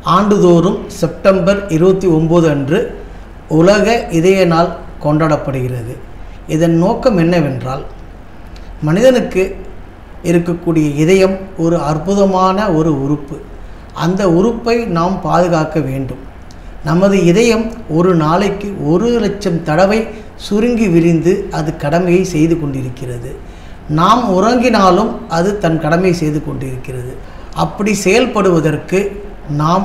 ஆண்டுதோறும் செப்டம்பர் இருபத்தி ஒம்பது அன்று உலக இதய நாள் கொண்டாடப்படுகிறது இதன் நோக்கம் என்னவென்றால் மனிதனுக்கு இருக்கக்கூடிய இதயம் ஒரு அற்புதமான ஒரு உறுப்பு அந்த உறுப்பை நாம் பாதுகாக்க வேண்டும் நமது இதயம் ஒரு நாளைக்கு ஒரு லட்சம் தடவை சுருங்கி விரிந்து அது கடமையை செய்து கொண்டிருக்கிறது நாம் உறங்கினாலும் அது தன் கடமை செய்து கொண்டிருக்கிறது அப்படி செயல்படுவதற்கு நாம்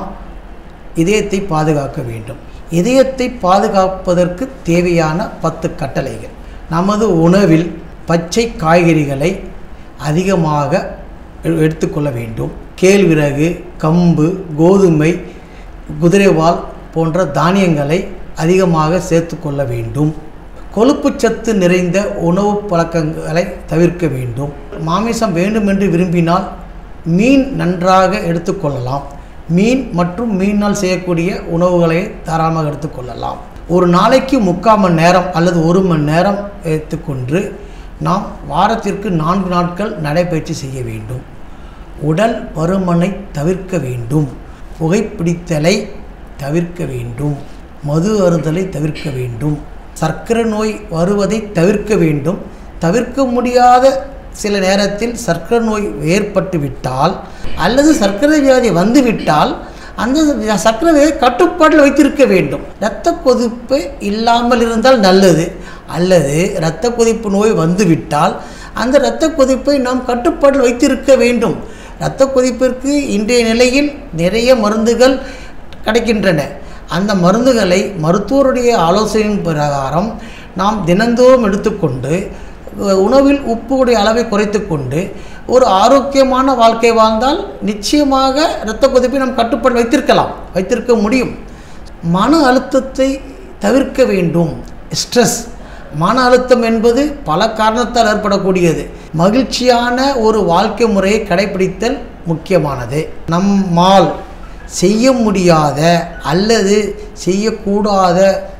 இதயத்தை பாதுகாக்க வேண்டும் இதயத்தை பாதுகாப்பதற்கு தேவையான பத்து கட்டளைகள் நமது உணவில் பச்சை காய்கறிகளை அதிகமாக எ- எடுத்துக்கொள்ள வேண்டும் கேழ்விறகு கம்பு கோதுமை குதிரைவால் போன்ற தானியங்களை அதிகமாக சேர்த்துக்கொள்ள வேண்டும் கொழுப்புச்சத்து நிறைந்த உணவு பழக்கங்களை தவிர்க்க வேண்டும் மாமிசம் வேண்டுமென்று விரும்பினால் மீன் நன்றாக எடுத்துக்கொள்ளலாம் மீன் மற்றும் மீனால் செய்யக்கூடிய உணவுகளை தாராளமாக எடுத்துக்கொள்ளலாம் ஒரு நாளைக்கு முக்கால் மணி நேரம் அல்லது ஒரு மணி நேரம் எடுத்துக்கொண்டு நாம் வாரத்திற்கு நான்கு நாட்கள் நடைபயிற்சி செய்ய வேண்டும் உடல் பருமனை தவிர்க்க வேண்டும் புகைப்பிடித்தலை தவிர்க்க வேண்டும் மது அருந்தலை தவிர்க்க வேண்டும் சர்க்கரை நோய் வருவதை தவிர்க்க வேண்டும் தவிர்க்க முடியாத சில நேரத்தில் சர்க்கரை நோய் ஏற்பட்டு விட்டால் அல்லது சர்க்கரை வியாதி வந்துவிட்டால் அந்த சர்க்கரை வியாதி கட்டுப்பாட்டில் வைத்திருக்க வேண்டும் இரத்த கொதிப்பு இல்லாமல் இருந்தால் நல்லது அல்லது இரத்த கொதிப்பு நோய் வந்துவிட்டால் அந்த இரத்த கொதிப்பை நாம் கட்டுப்பாட்டில் வைத்திருக்க வேண்டும் இரத்த கொதிப்பிற்கு இன்றைய நிலையில் நிறைய மருந்துகள் கிடைக்கின்றன அந்த மருந்துகளை மருத்துவருடைய ஆலோசனையின் பிரகாரம் நாம் தினந்தோறும் எடுத்துக்கொண்டு அஹ், உணவில் உப்புடைய அளவை குறைத்துக்கொண்டு ஒரு ஆரோக்கியமான வாழ்க்கை வாழ்ந்தால் நிச்சயமாக இரத்த கொதிப்பை நாம் கட்டுப்பாடு வைத்திருக்கலாம் வைத்திருக்க முடியும் மன அழுத்தத்தை தவிர்க்க வேண்டும் ஸ்ட்ரெஸ் மன அழுத்தம் என்பது பல காரணத்தால் ஏற்படக்கூடியது மகிழ்ச்சியான ஒரு வாழ்க்கை முறையை கடைபிடித்தல் முக்கியமானது நம்மால் செய்ய முடியாத அல்லது செய்யக்கூடாத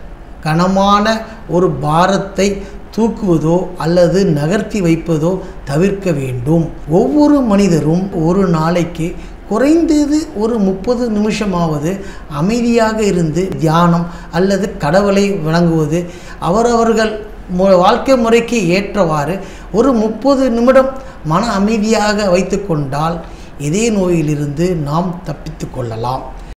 கனமான ஒரு பாரத்தை தூக்குவதோ அல்லது நகர்த்தி வைப்பதோ தவிர்க்க வேண்டும் ஒவ்வொரு மனிதரும் ஒரு நாளைக்கு குறைந்தது ஒரு முப்பது நிமிஷமாவது அமைதியாக இருந்து தியானம் அல்லது கடவுளை வணங்குவது அவரவர்கள் மு- வாழ்க்கை முறைக்கு ஏற்றவாறு ஒரு முப்பது நிமிடம் மன அமைதியாக வைத்துக்கொண்டால் இதய நோயிலிருந்து நாம் தப்பித்து கொள்ளலாம்